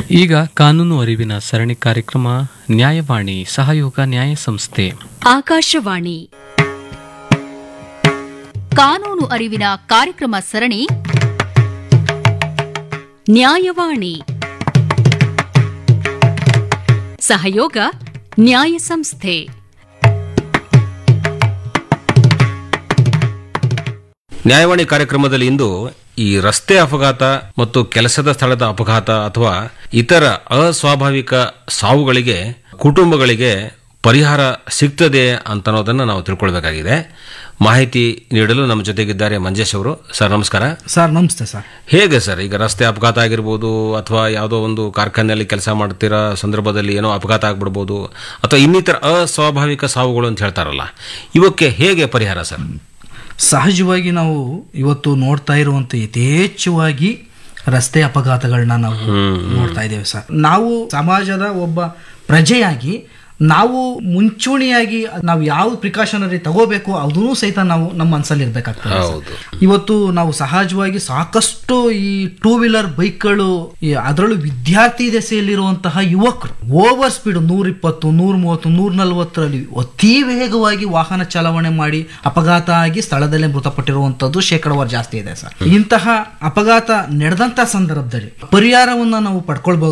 ಈಗ ಕಾನೂನು ಅರಿವಿನ ಸರಣಿ ಕಾರ್ಯಕ್ರಮ ನ್ಯಾಯವಾಣಿ ಸಹಯೋಗ ನ್ಯಾಯ ಸಂಸ್ಥೆ ಆಕಾಶವಾಣಿ ಕಾನೂನು ಅರಿವಿನ ಕಾರ್ಯಕ್ರಮ ಸರಣಿ ನ್ಯಾಯವಾಣಿ ಸಹಯೋಗ ನ್ಯಾಯ ಸಂಸ್ಥೆ ನ್ಯಾಯವಾಣಿ ಕಾರ್ಯಕ್ರಮದಲ್ಲಿ ಇಂದು ಈ ರಸ್ತೆ ಅಪಘಾತ ಮತ್ತು ಕೆಲಸದ ಸ್ಥಳದ ಅಪಘಾತ ಅಥವಾ ಇತರ ಅಸ್ವಾಭಾವಿಕ ಸಾವುಗಳಿಗೆ ಕುಟುಂಬಗಳಿಗೆ ಪರಿಹಾರ ಸಿಗ್ತದೆ ಅಂತ ಅನ್ನೋದನ್ನು ನಾವು ತಿಳ್ಕೊಳ್ಬೇಕಾಗಿದೆ ಮಾಹಿತಿ ನೀಡಲು ನಮ್ಮ ಜೊತೆಗಿದ್ದಾರೆ ಮಂಜೇಶ್ ಅವರು ಸರ್ ನಮಸ್ಕಾರ ಸರ್ ನಮಸ್ತೆ ಸರ್ ಹೇಗೆ ಸರ್ ಈಗ ರಸ್ತೆ ಅಪಘಾತ ಆಗಿರ್ಬೋದು ಅಥವಾ ಯಾವುದೋ ಒಂದು ಕಾರ್ಖಾನೆಯಲ್ಲಿ ಕೆಲಸ ಮಾಡ್ತಿರೋ ಸಂದರ್ಭದಲ್ಲಿ ಏನೋ ಅಪಘಾತ ಆಗ್ಬಿಡ್ಬೋದು ಅಥವಾ ಇನ್ನಿತರ ಅಸ್ವಾಭಾವಿಕ ಸಾವುಗಳು ಅಂತ ಹೇಳ್ತಾರಲ್ಲ ಇವಕ್ಕೆ ಹೇಗೆ ಪರಿಹಾರ ಸರ್ ಸಹಜವಾಗಿ ನಾವು ಇವತ್ತು ನೋಡ್ತಾ ಇರುವಂತ ಯಥೇಚ್ಛವಾಗಿ ರಸ್ತೆ ಅಪಘಾತಗಳನ್ನ ನಾವು ನೋಡ್ತಾ ಇದ್ದೇವೆ ಸರ್ ನಾವು ಸಮಾಜದ ಒಬ್ಬ ಪ್ರಜೆಯಾಗಿ ನಾವು ಮುಂಚೂಣಿಯಾಗಿ ನಾವು ಯಾವ ಪ್ರಿಕಾಷನರಿ ತಗೋಬೇಕು ಅದೂ ಸಹಿತ ನಾವು ನಮ್ಮ ಮನಸ್ಸಲ್ಲಿ ಇರ್ಬೇಕಾಗ್ತದೆ ಸರ್. ಹೌದು. ಇವತ್ತು ನಾವು ಸಹಜವಾಗಿ ಸಾಕಷ್ಟು ಈ ಟೂ ವೀಲರ್ ಬೈಕ್ಗಳು ಈ ಅದರಲ್ಲೂ ವಿದ್ಯಾರ್ಥಿ ದೆಸೆಯಲ್ಲಿರುವಂತಹ ಯುವಕರು ಓವರ್ ಸ್ಪೀಡ್ ನೂರ ಇಪ್ಪತ್ತು ನೂರ ಮೂವತ್ತು ನೂರ ನಲವತ್ತರಲ್ಲಿ ಅತಿ ವೇಗವಾಗಿ ವಾಹನ ಚಾಲನೆ ಮಾಡಿ ಅಪಘಾತ ಆಗಿ ಸ್ಥಳದಲ್ಲೇ ಮೃತಪಟ್ಟಿರುವಂತದ್ದು ಶೇಕಡವಾರು ಜಾಸ್ತಿ ಇದೆ ಸರ್ ಇಂತಹ ಅಪಘಾತ ನಡೆದಂತ ಸಂದರ್ಭದಲ್ಲಿ ಪರಿಹಾರವನ್ನ ನಾವು ಪಡ್ಕೊಳ್ಬಹುದು